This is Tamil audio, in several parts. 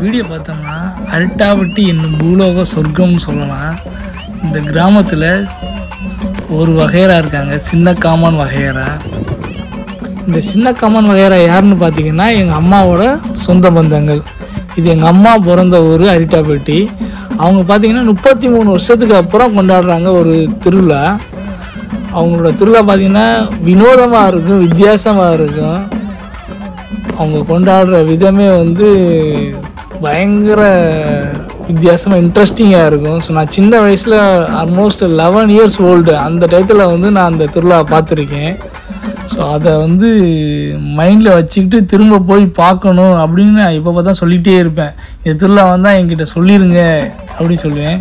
வீடியோ பார்த்தோம்னா அரிட்டாவட்டி என்னும் பூலோக சொர்க்கம்னு சொல்லலாம் இந்த கிராமத்தில் ஒரு வகையரா இருக்காங்க சின்ன காமான் வகையரா இந்த சின்ன காமான் வகையரா யாருன்னு பார்த்தீங்கன்னா எங்கள் அம்மாவோட சொந்த பந்தங்கள் இது எங்கள் அம்மா பிறந்த ஊர் அரிட்டாப்பட்டி அவங்க பார்த்தீங்கன்னா முப்பத்தி மூணு வருஷத்துக்கு அப்புறம் கொண்டாடுறாங்க ஒரு திருவிழா அவங்களோட திருவிழா பார்த்தீங்கன்னா வினோதமாக இருக்கும் வித்தியாசமாக இருக்கும் அவங்க கொண்டாடுற விதமே வந்து பயங்கர வித்தியாசமாக இன்ட்ரெஸ்டிங்காக இருக்கும் ஸோ நான் சின்ன வயசில் ஆல்மோஸ்ட் லெவன் இயர்ஸ் ஓல்டு அந்த டயத்தில் வந்து நான் அந்த திருவிழா பார்த்துருக்கேன் ஸோ அதை வந்து மைண்டில் வச்சுக்கிட்டு திரும்ப போய் பார்க்கணும் அப்படின்னு நான் இப்போ பார்த்தா சொல்லிகிட்டே இருப்பேன் இந்த திருவிழா வந்தால் என்கிட்ட சொல்லிடுங்க அப்படின்னு சொல்லுவேன்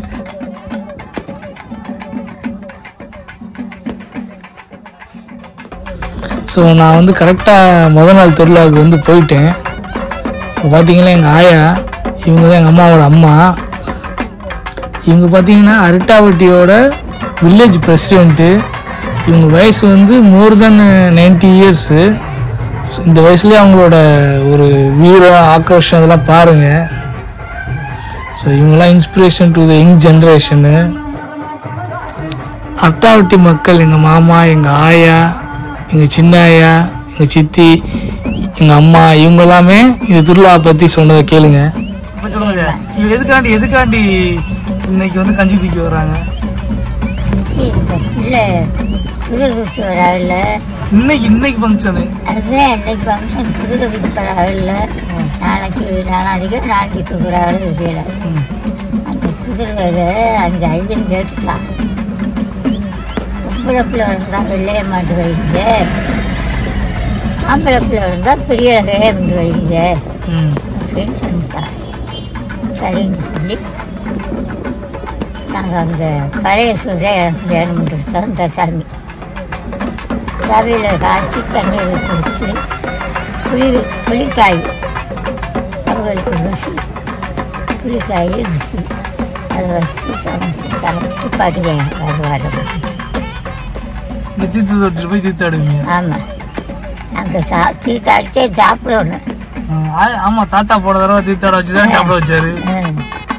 ஸோ நான் வந்து கரெக்டாக முத நாள் திருவிழாவுக்கு வந்து போயிட்டேன் இப்போ பார்த்தீங்கன்னா எங்கள் ஆயா இவங்க தான் எங்கள் அம்மாவோட அம்மா இவங்க பார்த்தீங்கன்னா அரிட்டாவட்டியோட வில்லேஜ் பிரசிடெண்ட்டு இவங்க வயசு வந்து மோர் தென் நைன்டி இயர்ஸு இந்த வயசுலேயே அவங்களோட ஒரு வீரம் ஆக்ரோஷம் இதெல்லாம் பாருங்கள் ஸோ இவங்கெல்லாம் inspiration to the young generation அட்டாவட்டி மக்கள் எங்கள் மாமா எங்கள் ஆயா எங்கள் சின்ன ஆயா எங்கள் சித்தி எங்கள் அம்மா இவங்க எல்லாமே இந்த திருவிழா பற்றி சொன்னதை கேளுங்க இப்போ சொல்லுங்க இது எதுக்காண்டி எதுக்காண்டி இன்னைக்கு வந்து கஞ்சி தூக்கி வர்றாங்க சரி, இந்த பிள்ளை குதிரை விட்டு வராங்கல்ல இன்னைக்கு இன்னைக்கு ஃபங்க்ஷனு அதுதான் இன்னைக்கு ஃபங்க்ஷன் குதிரை விட்டு வராங்கல்ல நாளைக்கு நாளைக்கு நாளைக்கு தூக்குறாங்க தெரியல அந்த குதிரை அங்கே ஐயன் கேட்டுச்சான் பொம்பளை பிள்ளை இருந்தால் வெள்ளைய மாட்டு வைங்க ஆம்பளை பிள்ளை இருந்தால் பெரிய வந்து வைங்க ம் அப்படின்னு சொன்னான் சரின்னு சொல்லி நாங்கள் அங்கே பழைய சொல்ல எனக்கு வேணும்னு தான் இந்த சாமி ரவையில் காய்ச்சி தண்ணி ஊற்றி வச்சு புளி புளிக்காய் அவங்களுக்கு ருசி புளிக்காய் ருசி அதை வச்சு சமைச்சு சாப்பிட்டு பாட்டியேன் வருவார் இந்த தீர்த்து தொட்டில் போய் தீர்த்தாடுவீங்க ஆமாம் நாங்கள் சா தீத்தாடிச்சே சாப்பிடணும் ஆமாம் தாத்தா போன தடவை தீர்த்தாட வச்சு தான் சாப்பிட வச்சாரு ம்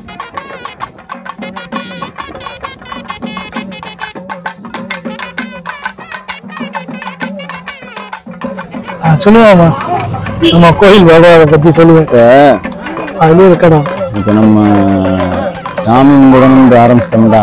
ஆ சொல்லுவாம்மா நம்ம கோயில் விவகாரத்தை பற்றி சொல்லுவேன் இப்போ அதுலேயே இருக்கணும் இப்போ நம்ம சாமி கும்பிடணும்னு ஆரம்பிச்சிட்டோம்னா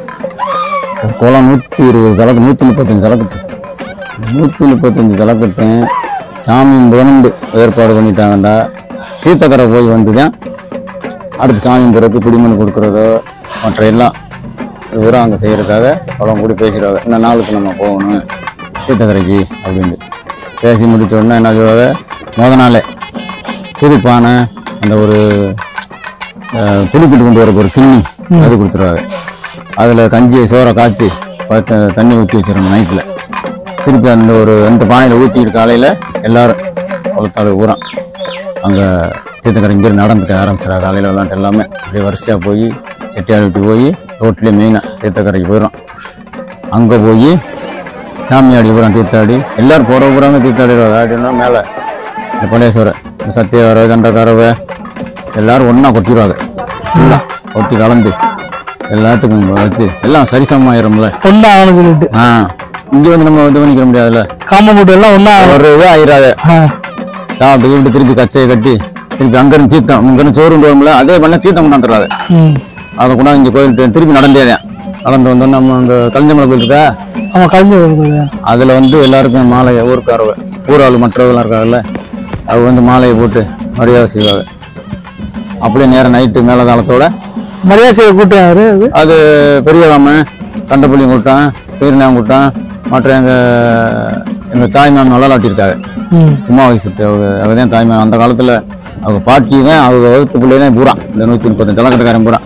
ஒரு குளம் நூற்றி இருபது தலைக்கு நூற்றி முப்பத்தஞ்சு தலைக்கட்டு நூற்றி முப்பத்தஞ்சு தலைக்கட்டு சாமி கும்பிடணும்னு ஏற்பாடு பண்ணிட்டாங்கடா தீர்த்தக்கரை போய் வந்து தான் அடுத்து சாமி கும்பிட்றதுக்கு குடிமண் கொடுக்குறதோ மற்ற எல்லாம் விவரம் அங்கே செய்கிறதுக்காக அவ்வளோ கூடி பேசுகிறாங்க இந்த நாளுக்கு நம்ம போகணும் தீர்த்தக்கரைக்கு அப்படின்ட்டு பேசி முடிச்ச உடனே என்ன சொல்லுவாங்க முத நாளே புது பானை அந்த ஒரு அஹ், புளிப்பிட்டு கொண்டு வரக்கு ஒரு கிண்ணி அது கொடுத்துருவாங்க அதில் கஞ்சி சோறை காய்ச்சி பத்த தண்ணி ஊற்றி வச்சிடணும் நைட்டில் திருப்பி அந்த ஒரு அந்த பானையில் ஊற்றிக்கிட்டு காலையில் எல்லாரும் குளத்தாள் ஊரம் அங்கே தீர்த்தக்கரை இங்கே நடந்துக்க ஆரம்பிச்சிடா காலையில் விளாண்டு எல்லாமே அப்படியே வரிசையாக போய் செட்டியார் விட்டு போய் ரோட்லேயே மெயினாக தீர்த்தக்கரைக்கு போயிடும் அங்கே போய் சாமியாடி பூரம் தீர்த்தாடி எல்லாரும் போகிற பூராமே தீர்த்தாடிடுவாங்க ஆடினா மேலே இந்த பழையசுவரை இந்த சத்தியவரை தண்டக்காரவை எல்லாரும் ஒன்றா கொட்டிடுவாங்க ஃபுல்லாக கொட்டி கலந்து எல்லாத்துக்கும் வச்சு எல்லாம் சரிசமமாயிரும்ல ஒன்றா ஆகணும்னு சொல்லிட்டு ஆ இங்கே வந்து நம்ம இது பண்ணிக்கிற முடியாதுல்ல காம எல்லாம் ஒன்றா ஒரு இது ஆயிராது சாப்பிட்டு கீப்பிட்டு திருப்பி கச்சையை கட்டி திருப்பி அங்கேருந்து தீர்த்தம் இங்கேருந்து சோறு கொண்டு வரும்ல அதே பண்ண தீர்த்தம் கொண்டாந்துடுறாங்க ம் அதை கொண்டாந்து இங்கே கோயில் திருப்பி நடந்தே தான் நடந்து வந்தோம் நம்ம அந்த கலிஞ்சமலை கோயில் இருக்கா அவன் கலந்து வருது அதில் வந்து எல்லாருக்கும் மாலையை ஊருக்காரவ ஊராள் மற்றவங்களாம் இருக்காங்கல்ல அவங்க வந்து மாலையை போட்டு மரியாதை செய்வாங்க அப்படியே நேரம் நைட்டு மேலே காலத்தோட மரியாதை கூட்டாரு அது அது பெரியவாம கண்டப்பள்ளியும் கூட்டம் பீர்நாயம் கூட்டம் மற்ற எங்கள் எங்கள் தாய்மாமன் வளலாட்டியிருக்காங்க ம் உமா வயசுட்டு அவங்க அவங்க தான் தாய்மாமன் அந்த காலத்தில் அவங்க பாட்டி தான் அவங்க வகுத்து பிள்ளை தான் பூரா இந்த நூற்றி முப்பத்தஞ்சு ஜலக்கட்டுக்காரன் பூரா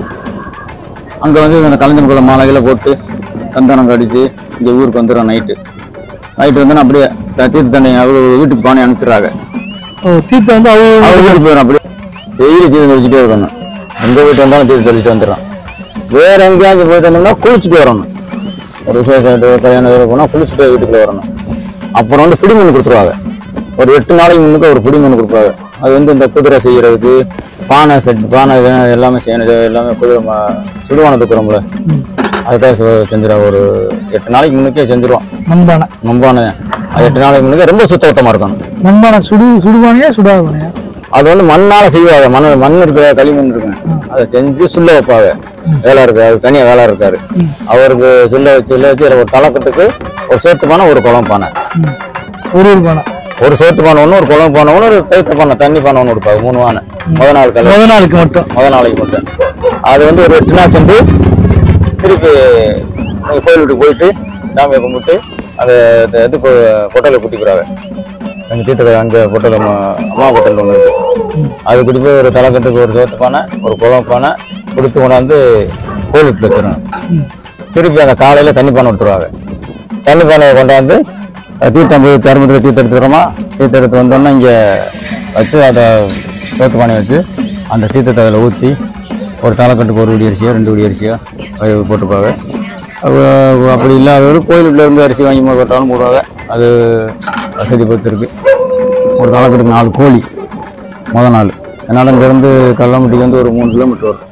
அங்கே வந்து இந்த கலைஞர் குல மாலைகளை போட்டு சந்தானம் கடிச்சு இங்கே ஊருக்கு வந்துடும் நைட்டு நைட்டு வந்து அப்படியே த- தீர்த்த தண்ணி அவங்க வீட்டுக்கு பானை அனுப்பிச்சிடுறாங்க ஓ தீர்த்தம் வந்து அவங்க அவங்க வீட்டுக்கு போயிடும் அப்படியே டெய்லி தீர்த்தம் தெளிச்சுட்டே இருக்கணும் எந்த வீட்டு வந்தாலும் தீர்த்தம் தெளிச்சுட்டு வந்துடும் வேற எங்கேயாச்சும் போயிட்டு வந்தோம்னா குளிச்சுட்டு வரணும் ஒரு விசேஷம் கல்யாணம் வேறு போனால் குளிச்சுட்டு வீட்டுக்குள்ளே வரணும் அப்புறம் வந்து பிடிமண் கொடுத்துருவாங்க ஒரு எட்டு நாளைக்கு முன்னுக்கு ஒரு பிடிமண் கொடுப்பாங்க அது வந்து இந்த குதிரை செய்யறதுக்கு பானை செட் பானை இது எல்லாமே செய்யணும் இது எல்லாமே குதிரை ம- சுடுவானை தூக்குறோம்ல அதுக்காக செ- செஞ்சிடும் ஒரு எட்டு நாளைக்கு முன்னுக்கே செஞ்சிருவோம் மண்பானை நம்பான அது எட்டு நாளைக்கு முன்னுக்கே ரொம்ப சுத்தோட்டமா இருக்கணும் மண்பானை சுடு சுடுபானையா சுடாபானையா அது வந்து மண்ணால செய்வாங்க மண் மண் இருக்கிற களிமண் இருக்குங்க அதை செஞ்சு சுள்ள வைப்பாங்க வேலை இருக்கு அது தனியா வேலை இருக்காரு அவருக்கு சுள்ள வச்சு சுள்ள வச்சு ஒரு தலைக்கட்டுக்கு ஒரு சோத்து பானை ஒரு குளம் பானை ம். ஒரு ஒரு பானை ஒரு சோத்து பானை ஒன்று ஒரு குளம் பானை ஒன்று ஒரு தைத்த பானை தண்ணி பானை ஒன்று கொடுப்பாங்க மூணு பானை முத நாள் கல்யாணம் முத நாளுக்கு மட்டும் முத நாளைக்கு மட்டும் அது வந்து ஒரு எட்டு நாள் சென்று திருப்பி நீங்க கோயில் வீட்டுக்கு போயிட்டு சாமியை கும்பிட்டு அந்த இது- இது கொ- கொட்டலை குட்டிக்கிறாங்க எங்கள் தீர்த்த அங்கே கொட்டலை அம்மா- அம்மா கொட்டல் ஒன்று இருக்கு அது குடி போய் ஒரு தலைக்கட்டுக்கு ஒரு சோத்து பானை ஒரு குளம் பானை கொடுத்து கொண்டாந்து கோயில் வீட்டில் வச்சிடணும் திருப்பி அந்த காலையில் தண்ணி பானை எடுத்துருவாங்க தண்ணி பானையை கொண்டாந்து அஹ், தீர்த்தம் போய் தருமத்தில் தீர்த்தம் எடுத்துக்கிறோமா தீர்த்தம் எடுத்து வந்தோன்னா இங்கே வச்சு அதை சோத்து பானையை வச்சு அந்த தீர்த்தத்தை அதில் ஊற்றி ஒரு தலைக்கட்டுக்கு ஒரு உடி அரிசியோ ரெண்டு உடி அரிசியோ அது போட்டுப்பாங்க அது அப்படி இல்லாதவரு கோயிலுக்குள்ள இருந்து அரிசி வாங்கி போட்டாலும் போடுவாங்க அது வசதி பொறுத்து இருக்கு ஒரு தலைக்கட்டுக்கு நாலு கோழி முத நாள் அதனால் இங்கேருந்து கல்லம்பட்டிக்கு வந்து ஒரு மூணு கிலோமீட்டர் வரும்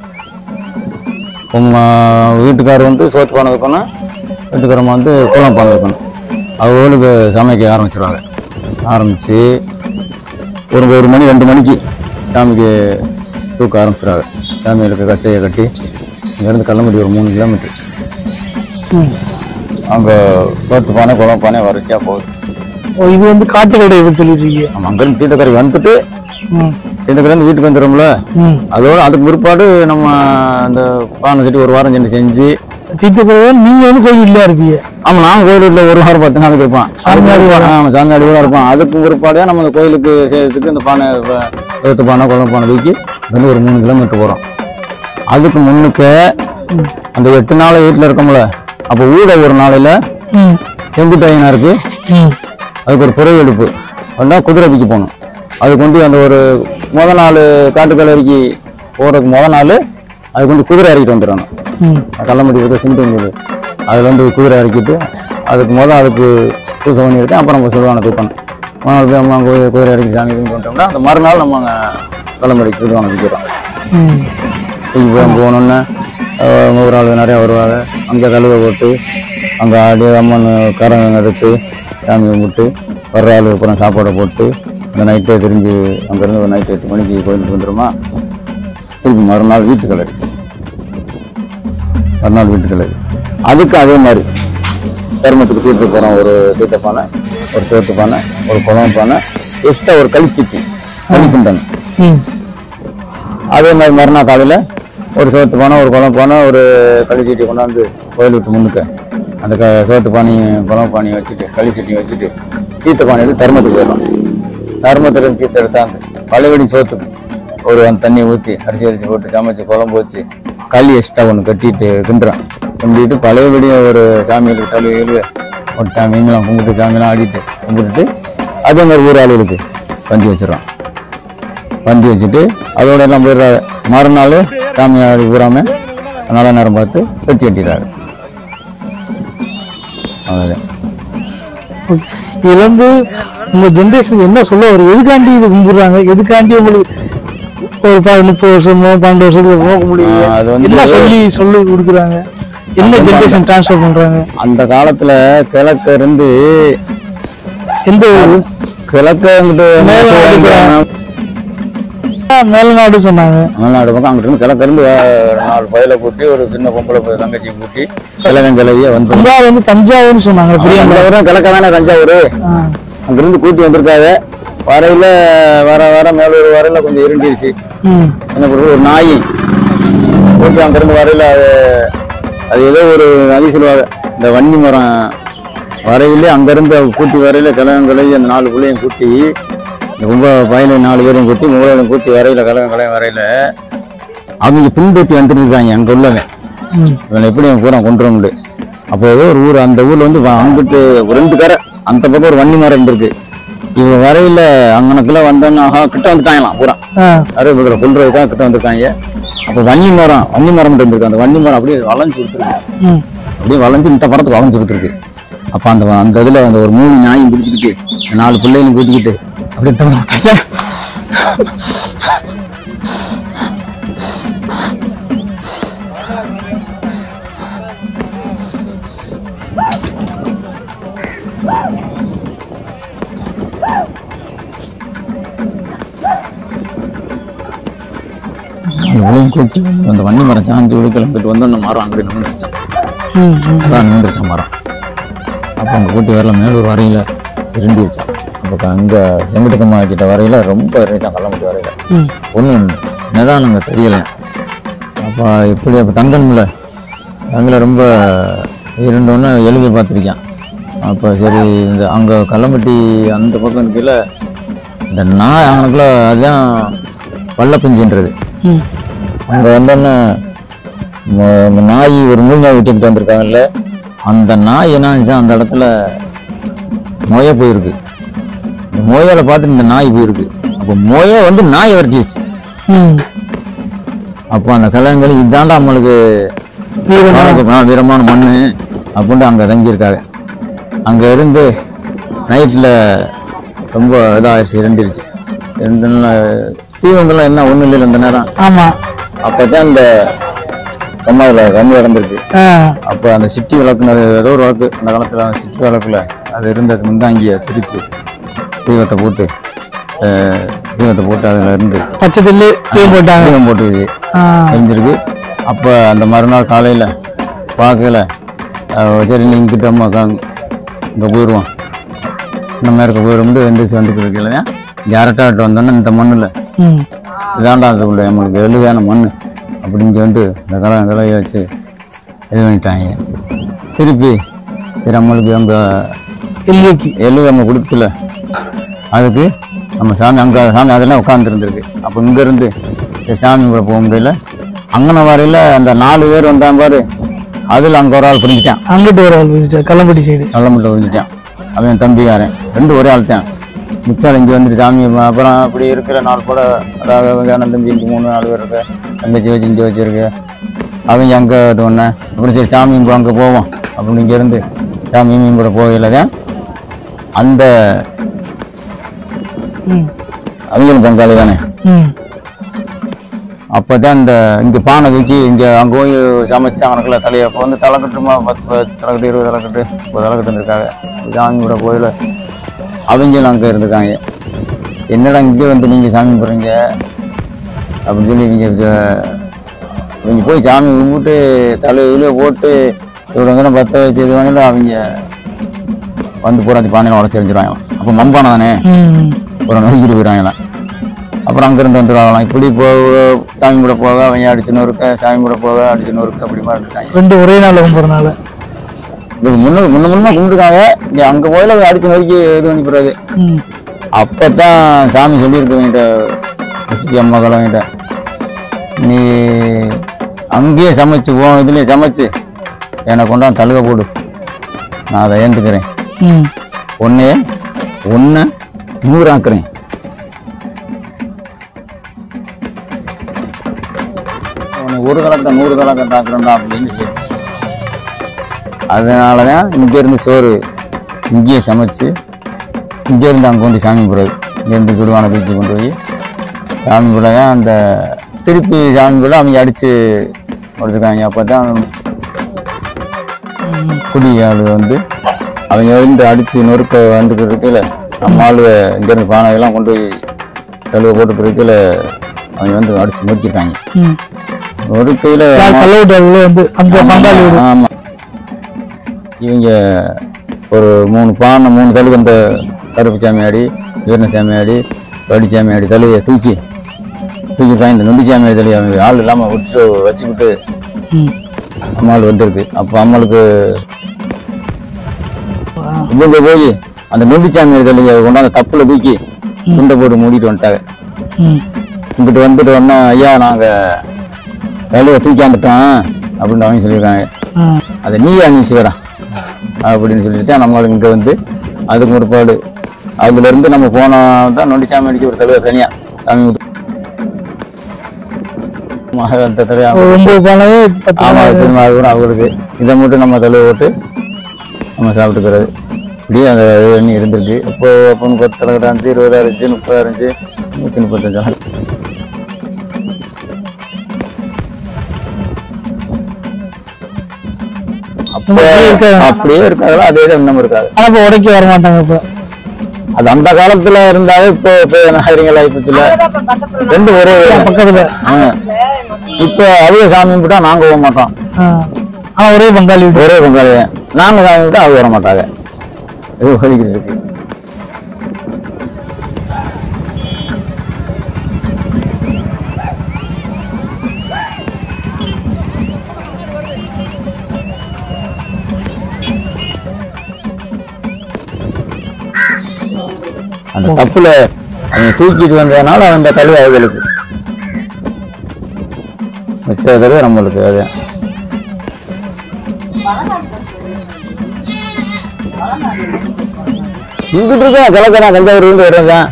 உங்க வீட்டுக்காரர் வந்து சோத்து பானை வைக்கணும் வீட்டுக்காரம்மா வந்து குளம் பானை வைக்கணும் அவங்களுக்கு சமைக்க ஆரம்பிச்சிருவாங்க ஆரம்பித்து ஒரு ஒரு மணி ரெண்டு மணிக்கு சாமிக்கு தூக்க ஆரம்பிச்சிருவாங்க சாமிகளுக்கு கச்சையை கட்டி இங்கேருந்து கள்ளம்பட்டி ஒரு மூணு கிலோமீட்டர் ம். அங்கே சோத்து பானை குளம் பானை வரிசையாக போகுது ஓ இது வந்து காட்டு கடை எப்படி சொல்லிட்டு இருக்கீங்க நம்ம அங்கேருந்து தீர்த்தக்கரை வந்துட்டு ம் தீர்த்தக்கரைந்து வீட்டுக்கு வந்துடும்ல ம் அதோட அதுக்கு பிற்பாடு நம்ம அந்த பானை சட்டி ஒரு வாரம் சென்று செஞ்சு தீர்த்தப்பட நீங்க வந்து கோயில் இல்லையா இருப்பீங்க ஆமா நான் கோயில் வீட்டில் ஒரு வாரம் பத்து நாளைக்கு இருப்பான் சாமியாடி வாரம். ஆமா சாமியாடி கூட இருப்பான் அதுக்கு பிற்பாடு நம்ம அந்த கோயிலுக்கு செய்யறதுக்கு இந்த பானை ப- எழுத்து பானை குளம் பானை தூக்கி வந்து ஒரு மூணு கிலோமீட்டர் போகிறோம் அதுக்கு முன்னுக்கு அந்த எட்டு நாள் வீட்டில் இருக்கோம்ல அப்போ ஊட ஒரு நாளையில் ம் செங்குட்டையனா இருக்கு ம் அதுக்கு ஒரு புறை எடுப்பு வந்தா குதிரைக்கு போகணும் அது கொண்டு அந்த ஒரு முத நாள் காட்டுக்கலரிக்கு போகிறதுக்கு முத நாள் அது கொண்டு குதிரை இறக்கிட்டு வந்துடணும் ம் கள்ளம்பட்டி பற்றி சிமெண்ட் இருந்தது அதில் வந்து குதிரை இறக்கிட்டு அதுக்கு முதல் அதுக்கு பூசை பண்ணி இருக்கு அப்புறம் நம்ம சொல்லுவாங்க தூக்கணும் மறுநாள் போய் அம்மா குதிரை குதிரை இறக்கி சாமி கும்பிட்டு வந்துட்டோம்னா அந்த மறுநாள் நம்ம அங்கே கள்ளம்பட்டி சொல்லுவாங்க தூக்கிறோம் ம் தூக்கி போய் போகணுன்னு ஒரு ஆள் நிறையா வருவாங்க அங்கே கழுவை போட்டு அங்கே ஆடி அம்மன் கரம் எடுத்து சாமி கும்பிட்டு வர்ற ஆள் அப்புறம் சாப்பாடை போட்டு அந்த நைட்டே திரும்பி அங்கேருந்து ஒரு நைட்டு எட்டு மணிக்கு கோயிலுக்கு வந்துடுமா திருப்பி மறுநாள் வீட்டுக்கு கிளறி மறுநாள் வீட்டுக்கு கிளறி அதுக்கு அதே மாதிரி தர்மத்துக்கு தீர்த்து போகிறோம் ஒரு தீர்த்த பானை ஒரு சோத்து பானை ஒரு குளம் பானை எக்ஸ்ட்ரா ஒரு களிச்சிட்டி களிக்குண்டனை ம் அதே மாதிரி மறுநாள் காலையில் ஒரு சோத்து பானை ஒரு குளம் பானை ஒரு களிச்சட்டி கொண்டாந்து கோயில் விட்டு முன்னுக்க அந்த க சோத்து பானை குளம் பானையை வச்சுட்டு களிச்சட்டி வச்சுட்டு தீர்த்த பானை எடுத்து தர்மத்துக்கு போயிடும் தர்மத்தில் தீர்த்த எடுத்தாந்து பழையபடி சோத்துக்கு ஒரு அந்த தண்ணியை ஊற்றி அரிசி அரிசி போட்டு சமைச்சு குழம்பு வச்சு களி எக்ஸ்ட்ரா ஒன்று கட்டிட்டு கிண்டுறான் கிண்டிட்டு பழையபடி ஒரு சாமிகளுக்கு தழுவி எழுவ ஒரு சாமிங்கெல்லாம் கும்பிட்டு சாமியெல்லாம் ஆடிட்டு கும்பிட்டுட்டு அதே மாதிரி ஊர் ஆளுகளுக்கு பந்தி வச்சிடறான் பந்தி வச்சுட்டு அதோட எல்லாம் போயிடுறாங்க மறுநாள் சாமியாடி பூராம நல்ல நேரம் பார்த்து வெட்டி வெட்டிடுறாரு அவ்வளோதான் ஓகே இதுல இருந்து உங்க ஜென்ரேஷனுக்கு என்ன சொல்ல வரும் எதுக்காண்டி இது கும்பிடுறாங்க எதுக்காண்டி உங்களுக்கு ஒரு ப முப்பது வருஷமோ பன்னெண்டு வருஷத்துக்கு போக முடியும் ஆ, அது வந்து- என்ன சொல்லி சொல்லி கொடுக்குறாங்க என்ன ஜென்ரேஷன் ட்ரான்ஸ்ஃபர் பண்றாங்க அந்த காலத்துல கிழக்க இருந்து எந்த ஊரு கிழக்க இங்கிட்டு மேல்நாடு ஆ, மேல்நாடு சொன்னாங்க தமிழ்நாடு பக்கம் அங்கிட்டு இருந்து கிழக்க இருந்து ஒரு நாலு பயில கூட்டி ஒரு சின்ன பொம்பளை போய் தங்கச்சி கூட்டி கிழவன் கிளவிய வந்து அம்பாவது வந்து தஞ்சாவூர்னு சொன்னாங்க பிரியாங்க தஞ்சாவூர் கிழக்க தானே தஞ்சாவூர் ஆ அங்கிருந்து கூட்டி வந்திருக்காங்க வரையில வர வர மேலூர் வரையில கொஞ்சம் இருண்டிருச்சு ம் என்ன பண்ணுறது ஒரு நாய் கூட்டி அங்கிருந்து வரையில அது அது ஏதோ ஒரு நதி சொல்லுவாங்க இந்த வன்னி மரம் வரையிலே அங்கிருந்து அவங்க கூட்டி வரையில கிழவன் கிளவி அந்த நாலு பிள்ளையும் கூட்டி இந்த ரொம்ப பையனை நாலு பேரையும் கூட்டி முகலையும் கூட்டி வரையில கிழவன் கிழவன் வரையில அவங்க பின்பற்றி வந்துட்டு இருக்காங்க அங்கே உள்ளவன் ம் இவனை எப்படி அவன் பூரா கொண்டு வர முடியும் அப்போ ஏதோ ஒரு ஊர் அந்த ஊர்ல வந்து வ- அங்கிட்டு ஒரு ரெண்டு கரை அந்த பக்கம் ஒரு வன்னி மரம் இருந்திருக்கு இவன் வரையில அங்கனக்குள்ள வந்தோன்னா ஆஹா, கிட்ட வந்துட்டாங்களாம் பூரா ஆ அறுபதுல கொள்றதுக்காக கிட்ட வந்திருக்காங்க அப்போ வன்னி மரம் வன்னி மரம் இருந்திருக்கு அந்த வன்னி மரம் அப்படியே வளைஞ்சு கொடுத்துருக்கு ம் அப்படியே வளைஞ்சு இந்த படத்துக்கு வளைஞ்சு கொடுத்துருக்கு அப்போ அந்த அந்த இதில் அந்த ஒரு மூணு நாயும் பிடிச்சிக்கிட்டு நாலு பிள்ளைகளும் கூட்டிக்கிட்டு அப்படியே தம் தச இவ்வளவு கூட்டி வந்து அந்த வன்னி மரம் சாஞ்சு விழு கிளம்பிட்டு வந்து அந்த மரம் அங்கே நின்றுச்சான் ம் ம் அதான் நின்றுச்சான் மரம் அப்போ அங்கே கூட்டி வரல மேலூர் வரையில இருந்துச்சான் அப்போ அங்கே எங்கிட்டக்கம்மா கிட்ட வரையில ரொம்ப இருந்துச்சான் கள்ளமுட்டி வரையில ம் ஒன்றும் நிதானங்க தெரியல அப்போ இப்படி அப்போ தங்கன்ல தங்கில் ரொம்ப இருந்தோன்னே எழுதி பார்த்துருக்கேன் அப்போ சரி இந்த அங்கே கள்ளம்பட்டி அந்த பக்கம் இருக்கையில் இந்த நாய் அவனுக்குள்ள அதுதான் வல்லப்பிஞ்சுன்றது ம் அங்கே வந்தோன்னே ம- இந்த நாய் ஒரு மூலிகை விட்டுக்கிட்டு வந்திருக்காங்கல்ல அந்த நாய் என்ன ஆச்சு அந்த இடத்துல மொய போயிருக்கு இந்த மொயலை பார்த்துட்டு இந்த நாய் போயிருக்கு அப்போ மொய வந்து நாயை விரட்டிடுச்சு ம் அப்போ அந்த கல்யாணங்கள் இதாண்டா நம்மளுக்கு வாழ்க்கை- ஆ, வீரமான மண் அப்படின்ட்டு அங்கே தங்கியிருக்காங்க அங்கே இருந்து நைட்டில் ரொம்ப இதாகிடுச்சு இரண்டிருச்சு ரெண்டு நாள் தீவங்கள்லாம் என்ன ஒன்றும் இல்லை அந்த நேரம் ஆமாம் அப்போ தான் இந்த கம்மாவில் கம்மி இறந்துருக்கு ஆ அப்போ அந்த சிட்டி விளக்குன்னு அது ஏதோ ஒரு விளக்கு அந்த காலத்தில் அந்த சிட்டி விளக்குல அது இருந்தது முந்தாங்கியை திரிச்சு தீபத்தை போட்டு அஹ், தீபத்தை போட்டு அதில் இருந்து பச்சை தில்லு தீம் போட்டாங்க தீபம் போட்டு ஆ தெரிஞ்சிருக்கு அப்போ அந்த மறுநாள் காலையில் பார்க்கல அஹ், சரி நீ இங்கிட்ட அம்மா இங்கே போயிடுவோம் நம்ம இருக்க போயிடும்ட்டு எந்திரிச்சு வந்துட்டு இருக்கல டேரக்டாகிட்ட வந்தோன்னே இந்த மண்ணில் ம் இதாண்டா அது உள்ள நம்மளுக்கு எழுதான மண் அப்படின்னு சொல்லிட்டு இந்த கலை கலையை வச்சு இது பண்ணிட்டாங்க திருப்பி சரி நம்மளுக்கு அங்கே எல்லைக்கு எழுத நம்ம கொடுத்துல அதுக்கு நம்ம சாமி அங்கே சாமி அதெல்லாம் உட்காந்துருந்துருக்கு அப்போ இங்கேருந்து சரி சாமி கூட போக முடியல அங்கன வரையில் அந்த நாலு பேர் வந்தான் பாரு அதில் அங்கே ஒரு ஆள் புரிஞ்சிட்டான் அங்கிட்டு ஒரு ஆள் விசிட்டர் கள்ளம்பட்டி சைடு கள்ளமுட்டை புரிஞ்சிட்டான் அவன் தம்பிக்காரன் ரெண்டு ஒரே ஆள் தான் மிச்சால் இங்கே வந்துட்டு சாமி அப்புறம் அப்படி இருக்கிற நாள் கூட அதாவது அவங்க அண்ணன் தம்பி இங்கே மூணு நாலு பேர் இருக்கு தங்கச்சி வச்சு இங்கே வச்சிருக்கு அவங்க அங்கே இது ஒன்று அப்புறம் சரி சாமி இப்போ அங்கே போவோம் அப்படின்னு இங்கேருந்து சாமி மீன் கூட போகல தான் அந்த ம் அவங்களும் பங்காளி தானே ம் அப்போ தான் இந்த இங்கே பானை தூக்கி இங்கே அங்கே போய் சமைச்சாங்கனக்குள்ள தலையை அப்போ வந்து தலைக்கட்டுமா பத்து பத்து தலைக்கட்டு இருபது தலைக்கட்டு முப்பது தலைக்கட்டு இருந்திருக்காங்க சாமி கூட கோயில் அவங்களும் அங்கே இருந்திருக்காங்க என்னடா இங்கே வந்து நீங்கள் சாமி போடுறீங்க அப்படின்னு சொல்லி நீங்கள் இவங்க போய் சாமி கும்பிட்டு தலையில போட்டு இவ்வளோ பற்ற வச்சு இது பண்ணிட்டு அவங்க வந்து பூராச்சு பானையில் உடச்சி எரிஞ்சிருவாங்க அப்போ மண்பானை தானே ம் ஒரு நோய்க்கிட்டு போயிடுவாங்களாம் அப்புறம் அங்கேருந்து வந்துடுவாங்களாம் இப்படி போ சாமி கூட போக அவங்க அடிச்சு நொறுக்க சாமி கூட போக அடிச்சு நொறுக்க அப்படி மாதிரி இருக்காங்க ரெண்டு ஒரே நாள் கும்பிட்றனால இதுக்கு முன்ன முன்ன முன்ன கும்பிட்டுருக்காங்க இங்கே அங்கே போயில அடிச்சு நொறுக்கி இது பண்ணி போகிறாரு ம் அப்போ தான் சாமி சொல்லியிருக்கு என்கிட்ட முசுக்கி அம்மா கிட்ட நீ அங்கேயே சமைச்சு போ இதுலேயே சமைச்சு என்னை கொண்டாந்து தழுக போடு நான் அதை ஏந்துக்கிறேன் ம் ஒன்னே ஒன்று நூறாக்குறேன் உன்னை ஒரு கலக்கத்தை நூறு கலக்கத்தை ஆக்குறேன்டா அப்படின்னு சொல்லிடுச்சு அதனால தான் இங்கேருந்து சோறு இங்கேயே சமைச்சு இங்கேருந்து அங்கே கொண்டு சாமி போடுறது இங்கேருந்து சுடுவானை தூக்கி கொண்டு போய் சாமி போட தான் அந்த திருப்பி சாமி போட அவங்க அடித்து உடச்சிருக்காங்க அப்போ தான் ம் குடியாள் வந்து அவங்க வந்து அடித்து நொறுக்க வந்துட்டு இருக்கையில் நம்ம ஆள் இங்கேருந்து பானையெல்லாம் கொண்டு போய் தழுவ போட்டு இருக்கையில் அவங்க வந்து அடித்து நொறுக்கிட்டாங்க ம் நொறுக்கையில் யார் கள்ளவிட்டார்களோ வந்து அந்த பங்காளி வீடு ஆமாம் இவங்க ஒரு மூணு பானை மூணு தழுவு அந்த கருப்பு சாமியாடி வீரண சாமியாடி வடி சாமியாடி தழுவையை தூக்கி தூக்கி இந்த நொண்டி சாமியாடி தழுவி அவங்க ஆள் இல்லாமல் விட்டு வச்சுக்கிட்டு ம் அம்மாள் வந்திருக்கு அப்போ அம்மாளுக்கு இவங்க போய் அந்த நொண்டிச்சாமி தள்ளிங்க கொண்டாந்து தப்புல தூக்கி துண்டை போட்டு மூடிட்டு வந்துட்டாங்க ம் இங்கிட்டு வந்துட்டு உடனே ஐயா நாங்கள் வேலையை தூக்கியாந்துட்டோம் அப்படின்னு அவங்க சொல்லியிருக்காங்க ஆ அதை நீயா நீ சிவரா அப்படின்னு சொல்லிட்டு தான் நம்மளுக்கு இங்கே வந்து அதுக்கு முற்பாடு அதுலேருந்து நம்ம போனோம் தான் நொண்டிச்சாமி அடிக்க ஒரு தலைவர் தனியாக சாமி விட்டு அந்த தலைவர் ஒரு ஒன்பது பானையே பத்து ஆமாம் வச்சிருந்தோம் அது கூட அவங்களுக்கு இதை மட்டும் நம்ம தழுவ போட்டு நம்ம சாப்பிட்டுக்கிறது இப்படியே அந்த இது பண்ணி இருந்திருக்கு இப்போ அப்போ பத்து தலைக்கட்டை இருந்துச்சு இருபதாயிரம் இருந்துச்சு முப்பதாயிரம் இருந்துச்சு நூற்றி முப்பத்தஞ்சு ஆள் அப்படியே இருக்காது. அப்படியே இருக்காங்களா அதே தான் இன்னும் இருக்காது ஆனா இப்போ உடைக்க வர மாட்டாங்க இப்போ அது அந்த காலத்துல இருந்தாவே இப்போ இப்போ நாகரிகங்கள் ஆயிப்போச்சுல ரெண்டு ஒரே பக்கத்துல ஆ. இப்போ அவங்க சாமி கும்பிட்டா நாங்க போக மாட்டோம் ஆ. ஆனா ஒரே பங்காளி வீடு ஒரே பங்காளி நாங்க சாமி கும்பிட்டா அவங்க வர மாட்டாங்க இது வலிக்குது இருக்கு அந்த தப்புல அவன் தூக்கிட்டு வந்ததுனால அந்த கழுவு அவங்களுக்கு மிச்ச கழுவு நம்மளுக்கு அது இங்கிட்டு இருக்கேன் கிழக்கறேன் தஞ்சாவூர் இருந்து வர்றேன்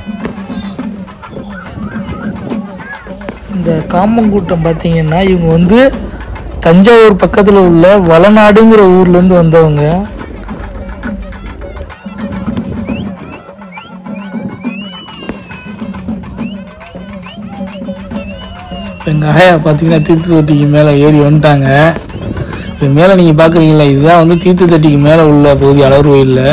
இந்த காமங்கூட்டம் பார்த்தீங்கன்னா இவங்க வந்து தஞ்சாவூர் பக்கத்தில் உள்ள வளநாடுங்கிற ஊர்லேருந்து வந்தவங்க எங்கள் ஆயா பார்த்தீங்கன்னா தீர்த்த தொட்டிக்கு மேலே ஏறி வந்துட்டாங்க இப்போ மேலே நீங்கள் பார்க்குறீங்களா இதுதான் வந்து தீர்த்த தொட்டிக்கு மேலே உள்ள பகுதி அலர் கோயிலில்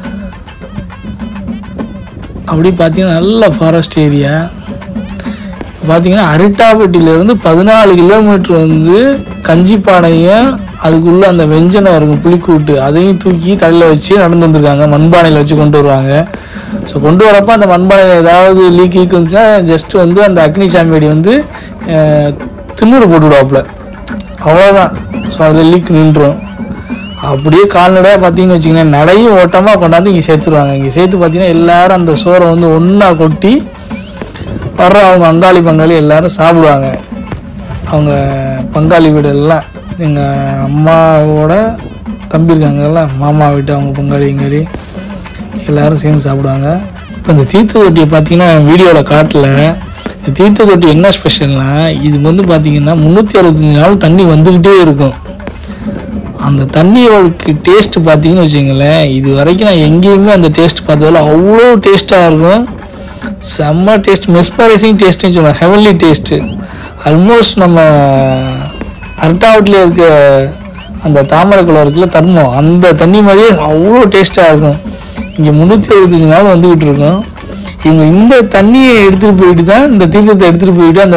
அப்படி பார்த்தீங்கன்னா நல்ல ஃபாரஸ்ட் ஏரியா பார்த்தீங்கன்னா அரிட்டாப்பட்டியிலேருந்து பதினாலு கிலோமீட்டர் வந்து கஞ்சிப்பானையும் அதுக்குள்ளே அந்த வெஞ்சனம் இருக்கும் புளிக்கூட்டு அதையும் தூக்கி தலையில் வச்சு நடந்து வந்திருக்காங்க மண்பானையில் வச்சு கொண்டு வருவாங்க ஸோ கொண்டு வரப்போ அந்த மண்பானையில் ஏதாவது லீக் கீக் வந்துச்சுன்னா ஜஸ்ட் வந்து அந்த அக்னி சாமியடி வந்து அஹ், திண்ணூறு போட்டு விடுவாப்புல அவ்வளோதான் ஸோ அதில் லீக் நின்றும் அப்படியே கால்நடையாக பார்த்தீங்கன்னு வச்சிங்கன்னா நடையும் ஓட்டமாக கொண்டாந்து இங்கே சேர்த்துருவாங்க இங்கே சேர்த்து பார்த்தீங்கன்னா எல்லாரும் அந்த சோறை வந்து ஒன்றா கொட்டி வர்ற அவங்க அங்காளி பங்காளி எல்லாரும் சாப்பிடுவாங்க அவங்க பங்காளி வீடு எல்லாம் எங்கள் அம்மாவோட தம்பி இருக்காங்கல்ல மாமா வீட்டு அவங்க பங்காளி இங்காளி எல்லாரும் சேர்ந்து சாப்பிடுவாங்க இப்போ இந்த தீர்த்த தொட்டியை பார்த்தீங்கன்னா வீடியோவில் காட்டல இந்த தீர்த்த தொட்டி என்ன ஸ்பெஷல்னா இது வந்து பார்த்தீங்கன்னா முந்நூற்றி அறுபத்தஞ்சு நாள் தண்ணி வந்துக்கிட்டே இருக்கும் அந்த தண்ணியோட டேஸ்ட் பார்த்தீங்கன்னு வச்சுங்களேன் இது வரைக்கும் நான் எங்கேயுமே அந்த டேஸ்ட் பார்த்ததில்ல அவ்வளோ டேஸ்ட்டாக இருக்கும் செம்ம டேஸ்ட் மெஸ்பரைசிங் டேஸ்ட்னு சொல்லுவேன் ஹெவன்லி டேஸ்ட்டு ஆல்மோஸ்ட் நம்ம அரட்டாவட்டில் இருக்க அந்த தாமரை குளம் இருக்குல்ல தர்மம் அந்த தண்ணி மாதிரியே அவ்வளோ டேஸ்ட்டாக இருக்கும் இங்கே முந்நூற்றி அறுபத்தஞ்சு நாள் வந்துக்கிட்டு இருக்கோம் இவங்க இந்த தண்ணியை எடுத்துகிட்டு போயிட்டு தான் இந்த தீர்த்தத்தை எடுத்துகிட்டு போயிட்டு அந்த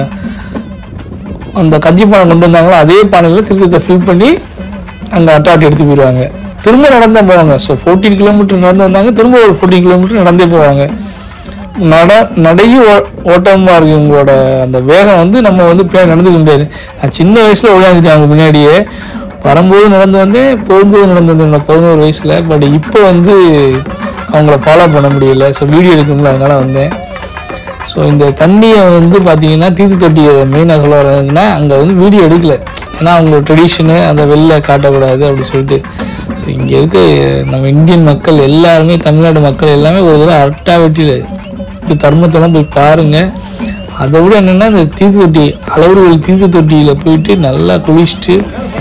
அந்த கஞ்சி பானை கொண்டு வந்தாங்களோ அதே பானையில் தீர்த்தத்தை ஃபில் பண்ணி அங்கே அட்டாட்டி எடுத்து போயிடுவாங்க திரும்ப நடந்தே போவாங்க ஸோ ஃபோர்டீன் கிலோமீட்டர் நடந்து வந்தாங்க திரும்ப ஒரு ஃபோர்டீன் கிலோமீட்டர் நடந்தே போவாங்க நட நடையும் ஓ- ஓட்டமா இருக்கு உங்களோட அந்த வேகம் வந்து நம்ம வந்து பின்னாடி நடந்துக்க முடியாது நான் சின்ன வயசுல ஓடியாந்துட்டேன் அவங்க முன்னாடியே வரும்போது நடந்து வந்தேன் போகும்போது நடந்து வந்தேன் என்னோட பதினோரு வயசுல பட் இப்போ வந்து அவங்கள ஃபாலோ பண்ண முடியல ஸோ வீடியோ எடுக்கணும்ல அதனால வந்தேன் ஸோ இந்த தண்ணியை வந்து பார்த்தீங்கன்னா தீர்த்து தொட்டி மெயினாக சொல்ல வர்றதுன்னா அங்கே வந்து வீடியோ எடுக்கல ஏன்னா அவங்களோட ட்ரெடிஷனு அதை வெளில காட்டக்கூடாது அப்படி சொல்லிட்டு ஸோ இங்கே இருக்க நம்ம இந்தியன் மக்கள் எல்லாருமே தமிழ்நாடு மக்கள் எல்லாமே ஒரு தடவை அரட்டா வெட்டியில் இது தர்மத்தெல்லாம் போய் பாருங்கள் அதை விட என்னென்னா இந்த தீர்த்து தொட்டி அளவுகள் தீர்த்து தொட்டியில் போயிட்டு நல்லா குளிச்சுட்டு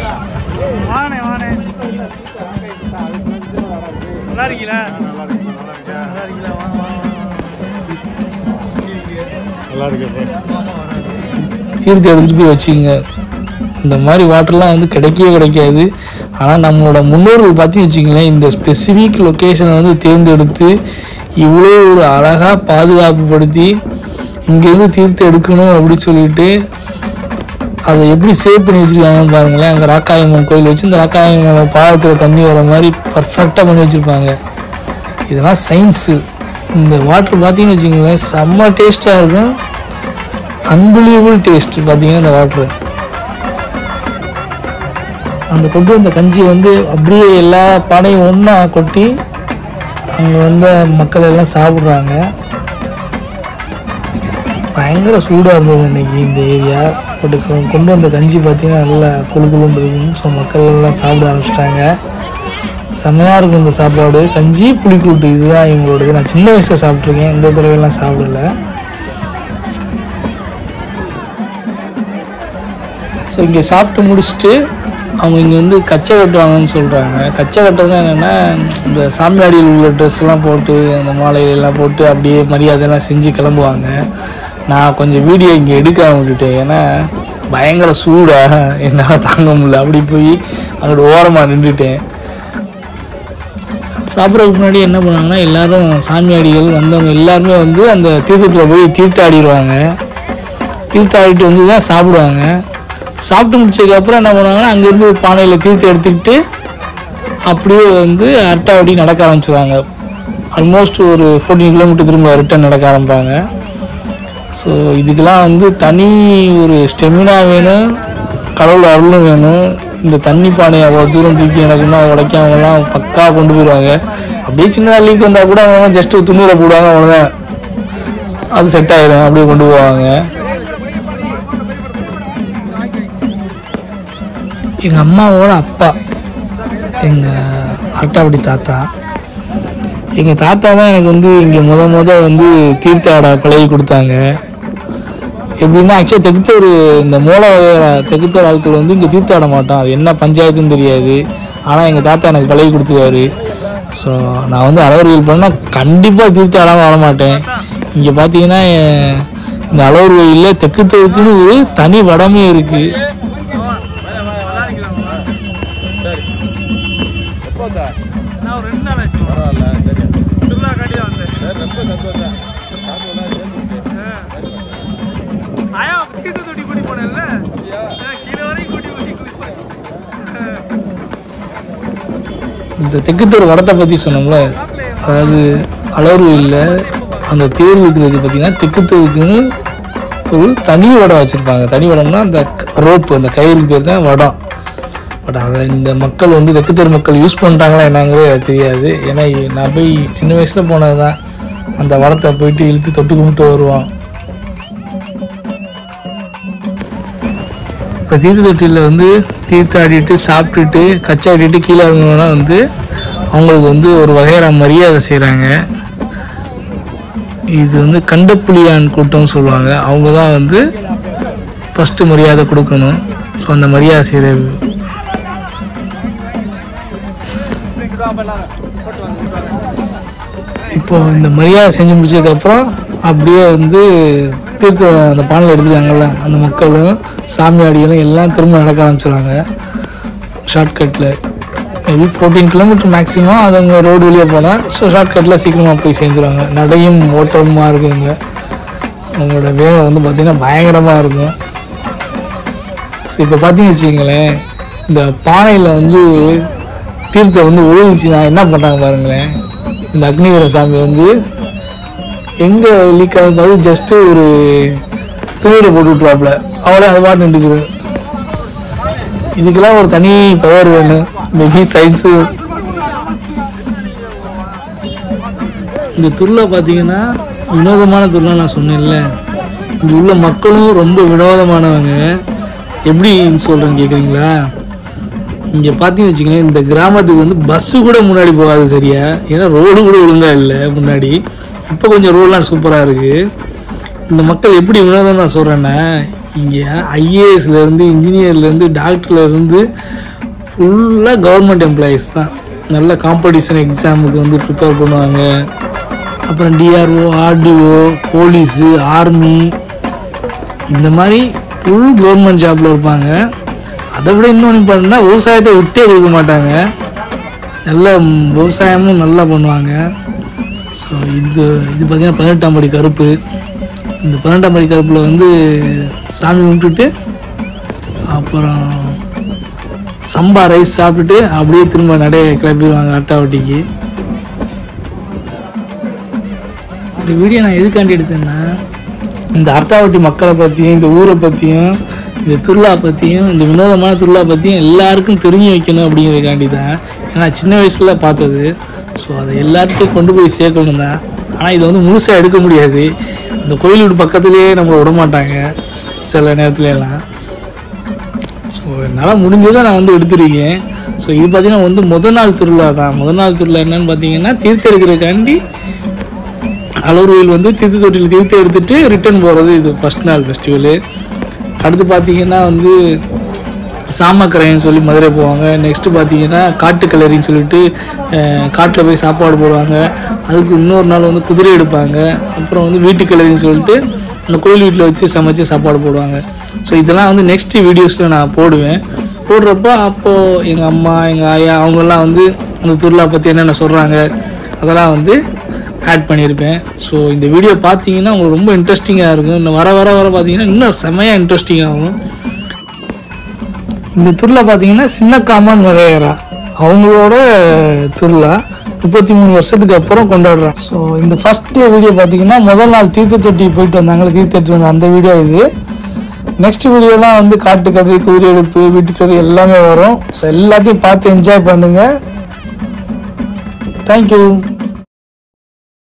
தீர்த்து எடுத்துகிட்டு போய் வச்சுக்கோங்க இந்த மாதிரி வாட்டர்லாம் வந்து கிடைக்கவே கிடைக்காது ஆனால் நம்மளோட முன்னோர்கள் பார்த்து வச்சுங்களேன் இந்த ஸ்பெசிஃபிக் லொக்கேஷனை வந்து தேர்ந்தெடுத்து இவ்வளோ ஒரு அழகாக பாதுகாப்புப்படுத்தி இங்கேருந்து தீர்த்து எடுக்கணும் அப்படின்னு சொல்லிட்டு அதை எப்படி சேவ் பண்ணி வச்சுருக்காங்கன்னு பாருங்களேன் அங்கே ராக்காயம்மன் கோயில் வச்சு இந்த ராக்காயம்மன் பாதத்தில் தண்ணி வர மாதிரி பர்ஃபெக்டாக பண்ணி வச்சுருப்பாங்க இதெல்லாம் சயின்ஸு இந்த வாட்டர் பார்த்தீங்கன்னு வச்சுங்களேன் செம்ம டேஸ்ட்டாக இருக்கும் அன்பிலியபிள் டேஸ்ட் பார்த்தீங்கன்னா இந்த வாட்ரு அந்த கொண்டு வந்த கஞ்சி வந்து அப்படியே எல்லா பானையும் ஒன்றா கொட்டி அங்கே வந்த மக்கள் எல்லாம் சாப்பிட்றாங்க பயங்கர சூடாக இருந்தது இன்னைக்கு இந்த ஏரியா பட் கொண்டு வந்த கஞ்சி பார்த்தீங்கன்னா நல்லா குழு குழுன்னு இருக்கும் ஸோ மக்கள் எல்லாம் சாப்பிட ஆரம்பிச்சிட்டாங்க செம்மையாக இருக்கும் இந்த சாப்பாடு கஞ்சி புளிக்கூட்டு இதுதான் இவங்களோடது நான் சின்ன வயசில் சாப்பிட்ருக்கேன் இந்த தடவைலாம் சாப்பிடல ஸோ இங்கே சாப்பிட்டு முடிச்சுட்டு அவங்க இங்கே வந்து கச்சை கட்டுவாங்கன்னு சொல்கிறாங்க கச்சை கட்டுறதுனா என்னென்னா இந்த சாமியாடியில் உள்ள ட்ரெஸ்லாம் போட்டு அந்த மாலையெல்லாம் போட்டு அப்படியே மரியாதையெல்லாம் செஞ்சு கிளம்புவாங்க நான் கொஞ்சம் வீடியோ இங்கே எடுக்காம விட்டுட்டேன் ஏன்னா பயங்கர சூடா என்னால் தாங்க முடியல அப்படி போய் அங்கிட்டு ஓரமாக நின்றுட்டேன் சாப்பிட்றதுக்கு முன்னாடி என்ன பண்ணுவாங்கன்னா எல்லாரும் சாமியாடிகள் வந்தவங்க எல்லாருமே வந்து அந்த தீர்த்தத்தில் போய் தீர்த்தாடிடுவாங்க தீர்த்தாடிட்டு வந்து தான் சாப்பிடுவாங்க சாப்பிட்டு முடிச்சதுக்கப்புறம் என்ன பண்ணுவாங்கன்னா அங்கேருந்து பானையில் தீர்த்து எடுத்துக்கிட்டு அப்படியே வந்து அட்டாவடி நடக்க ஆரம்பிச்சிடுவாங்க ஆல்மோஸ்ட் ஒரு ஃபோர்டீன் கிலோமீட்டர் திரும்ப ரிட்டர்ன் நடக்க ஆரம்பிப்பாங்க ஸோ இதுக்கெல்லாம் வந்து தனி ஒரு ஸ்டெமினா வேணும் கடவுள் அருளும் வேணும் இந்த தண்ணி பானையை அவ்வளோ தூரம் தூக்கி நடக்கணும்னா உடைக்காமலாம் பக்கா கொண்டு போயிடுவாங்க அப்படியே சின்னதாக லீக் வந்தால் கூட அவங்க ஜஸ்ட் துண்ணூரை போடுவாங்க அவ்வளோதான் அது செட் ஆயிடும் அப்படியே கொண்டு போவாங்க எங்கள் அம்மாவோட அப்பா எங்கள் அட்டாப்படி தாத்தா எங்கள் தாத்தா தான் எனக்கு வந்து இங்கே முத முத வந்து தீர்த்த ஆட பழகி கொடுத்தாங்க எப்படின்னா ஆக்சுவலாக தெக்குத்தூர் இந்த மூல வகையான தெக்குத்தூர் ஆட்கள் வந்து இங்கே தீர்த்த ஆட மாட்டோம் அது என்ன பஞ்சாயத்துன்னு தெரியாது ஆனால் எங்கள் தாத்தா எனக்கு பழகி கொடுத்துருக்காரு ஸோ நான் வந்து அழகர்வில் பண்ணால் கண்டிப்பாக தீர்த்த ஆடாமல் வர மாட்டேன் இங்கே பார்த்தீங்கன்னா எ- இந்த அழகர் கோயிலில் தெக்குத்தூருக்குன்னு ஒரு தனி வடமே இருக்குது நான் ஒரு ரெண்டு நாள் ஆச்சு திருவிழா காட்டி தான் வந்தேன் ஆயா தீர்த்த தொட்டி கூட்டி போனேன்ல ஆ, கீழே வரைக்கும் கூட்டி போய் குளிப்பேன் இந்த தெக்குத்தூர் வடத்தை பற்றி சொன்னோம்ல அதாவது அலர்வில் அந்த தேர் வைக்கிறது பார்த்தீங்கன்னா தெக்குத்தூருக்குன்னு ஒரு தனி வடம் வச்சுருப்பாங்க தனி வடம்னா அந்த ரோப்பு அந்த கயிறுக்கு பேர் தான் வடம் பட் அதை இந்த மக்கள் வந்து தெக்குத்தூர் மக்கள் யூஸ் பண்ணுறாங்களா என்னங்கிறது எனக்கு தெரியாது ஏன்னா நான் போய் சின்ன வயசில் போனது தான் அந்த வடத்தை போயிட்டு இழுத்து தொட்டு கும்பிட்டு வருவோம் இப்போ தீர்த்த தொட்டியில் வந்து தீர்த்தாடிட்டு சாப்பிட்டுட்டு கச்சாடிட்டு கீழே இறங்கணும்னா வந்து அவங்களுக்கு வந்து ஒரு வகையான மரியாதை செய்கிறாங்க இது வந்து கண்டப்புலியான் கூட்டம்னு சொல்லுவாங்க அவங்க தான் வந்து ஃபஸ்ட்டு மரியாதை கொடுக்கணும் ஸோ அந்த மரியாதை செய்கிற இப்போ இந்த மரியாதை செஞ்சு முடிச்சதுக்கப்புறம் அப்படியே வந்து தீர்த்த அந்த பானையில் எடுத்துட்டாங்கல்ல அந்த மக்களும் சாமியாடிகளும் எல்லாம் திரும்ப நடக்க ஆரம்பிச்சிடுறாங்க ஷார்ட்கட்டில் மேபி ஃபோர்டீன் கிலோமீட்டர் மேக்ஸிமம் அது அவங்க ரோடு வழியாக போனால் ஸோ ஷார்ட்கட்டில் சீக்கிரமாக போய் சேர்ந்துருவாங்க நடையும் ஓட்டமுமா இருக்குங்க அவங்களோட வேகம் வந்து பார்த்திங்கன்னா பயங்கரமாக இருக்கும் ஸோ இப்போ பார்த்தீங்கன்னு வச்சுங்களேன் இந்த பானையில் வந்து தீர்த்தம் வந்து ஒழுகுச்சுன்னா என்ன பண்ணுறாங்க பாருங்களேன் இந்த அக்னிவீர சாமி வந்து எங்கே லீக் ஆகுது பார்த்து ஜஸ்ட்டு ஒரு துணியில் போட்டு விட்ருவாப்புல அவளே அது பாட்டு நின்றுக்குது இதுக்கெல்லாம் ஒரு தனி பவர் வேணும் மேபி சயின்ஸு இந்த திருவிழா பார்த்தீங்கன்னா வினோதமான திருவிழா நான் சொன்னேன்ல இங்கே உள்ள மக்களும் ரொம்ப வினோதமானவங்க எப்படி சொல்கிறேன்னு கேட்குறீங்களா இங்கே பார்த்தீங்கன்னு வச்சுக்கோங்களேன் இந்த கிராமத்துக்கு வந்து பஸ்ஸு கூட முன்னாடி போகாது சரியா ஏன்னா ரோடு கூட ஒழுங்காக இல்லை முன்னாடி இப்போ கொஞ்சம் ரோடெலாம் சூப்பராக இருக்குது இந்த மக்கள் எப்படி வினோதம் நான் சொல்கிறேன்னா இங்கே ஐஏஎஸ்லேருந்து இன்ஜினியர்லேருந்து டாக்டர்லேருந்து ஃபுல்லாக கவர்மெண்ட் எம்ப்ளாயீஸ் தான் நல்ல காம்படிஷன் எக்ஸாமுக்கு வந்து ப்ரிப்பேர் பண்ணுவாங்க அப்புறம் டிஆர்ஓ ஆர்டிஓ போலீஸு ஆர்மி இந்த மாதிரி ஃபுல் கவர்மெண்ட் ஜாப்பில் இருப்பாங்க அதை விட இன்னொன்று பார்த்தீங்கன்னா விவசாயத்தை விட்டே கொடுக்க மாட்டாங்க நல்ல ம், விவசாயமும் நல்லா பண்ணுவாங்க ஸோ இது இது பார்த்தீங்கன்னா பதினெட்டாம் படி கருப்பு இந்த பதினெட்டாம் படி கருப்பில் வந்து சாமி கும்பிட்டுட்டு அப்புறம் சம்பா ரைஸ் சாப்பிட்டுட்டு அப்படியே திரும்ப நடைய கிளப்பிடுவாங்க அட்டாவட்டிக்கு இந்த வீடியோ நான் எதுக்காண்டி எடுத்தேன்னா இந்த அரட்டாவட்டி மக்களை பற்றியும் இந்த ஊரை பற்றியும் இந்த திருவிழா பற்றியும் இந்த வினோதமான திருவிழா பற்றியும் எல்லாருக்கும் தெரிஞ்சு வைக்கணும் அப்படிங்கிறதுக்காண்டி தான் ஏன்னா சின்ன வயசில் பார்த்தது ஸோ அதை எல்லார்ட்டையும் கொண்டு போய் சேர்க்கணும் தான் ஆனால் இதை வந்து முழுசாக எடுக்க முடியாது அந்த கோயில் வீடு பக்கத்துலேயே நம்மளை விட மாட்டாங்க சில நேரத்துல எல்லாம் ஸோ என்னால் முடிஞ்சதை நான் வந்து எடுத்திருக்கேன் ஸோ இது பார்த்தீங்கன்னா வந்து முத நாள் திருவிழா தான் முத நாள் திருவிழா என்னன்னு பார்த்தீங்கன்னா தீர்த்த எடுக்கிறதுக்காண்டி அலூர்வயில் வந்து தீர்த்த தொட்டியில் தீர்த்த எடுத்துட்டு ரிட்டர்ன் போகிறது இது ஃபஸ்ட் நாள் ஃபெஸ்டிவலு அடுத்து பார்த்தீங்கன்னா வந்து சாமக்கரைன்னு சொல்லி மதுரை போவாங்க நெக்ஸ்ட்டு பார்த்தீங்கன்னா காட்டுக்கிளறின்னு சொல்லிட்டு காட்டில் போய் சாப்பாடு போடுவாங்க அதுக்கு இன்னொரு நாள் வந்து குதிரை எடுப்பாங்க அப்புறம் வந்து வீட்டுக்கிளறின்னு சொல்லிட்டு அந்த கோயில் வீட்டில் வச்சு சமைச்சு சாப்பாடு போடுவாங்க ஸோ இதெல்லாம் வந்து நெக்ஸ்ட் வீடியோஸில் நான் போடுவேன் போடுறப்ப அப்போது எங்கள் அம்மா எங்கள் ஆயா அவங்கெல்லாம் வந்து அந்த திருவிழா பற்றி என்னென்ன சொல்கிறாங்க அதெல்லாம் வந்து ஆட் பண்ணியிருப்பேன் ஸோ இந்த வீடியோ பார்த்தீங்கன்னா உங்களுக்கு ரொம்ப இன்ட்ரெஸ்டிங்காக இருக்கும் இன்னும் வர வர வர பார்த்தீங்கன்னா இன்னும் செமையாக இன்ட்ரெஸ்டிங் ஆகும் இந்த திருவிழா பார்த்தீங்கன்னா சின்ன காமன் வகையறா அவங்களோட திருவிழா முப்பத்தி மூணு வருஷத்துக்கு அப்புறம் கொண்டாடுறாங்க ஸோ இந்த ஃபர்ஸ்ட் டே வீடியோ பார்த்தீங்கன்னா முதல் நாள் தீர்த்த தொட்டி போயிட்டு வந்தாங்களே தீர்த்தத்து வந்த அந்த வீடியோ இது நெக்ஸ்ட் வீடியோலாம் வந்து காட்டுக்கறி குதிரை எடுப்பு வீட்டுக்கறி எல்லாமே வரும் ஸோ எல்லாத்தையும் பார்த்து என்ஜாய் பண்ணுங்கள் தேங்க்யூ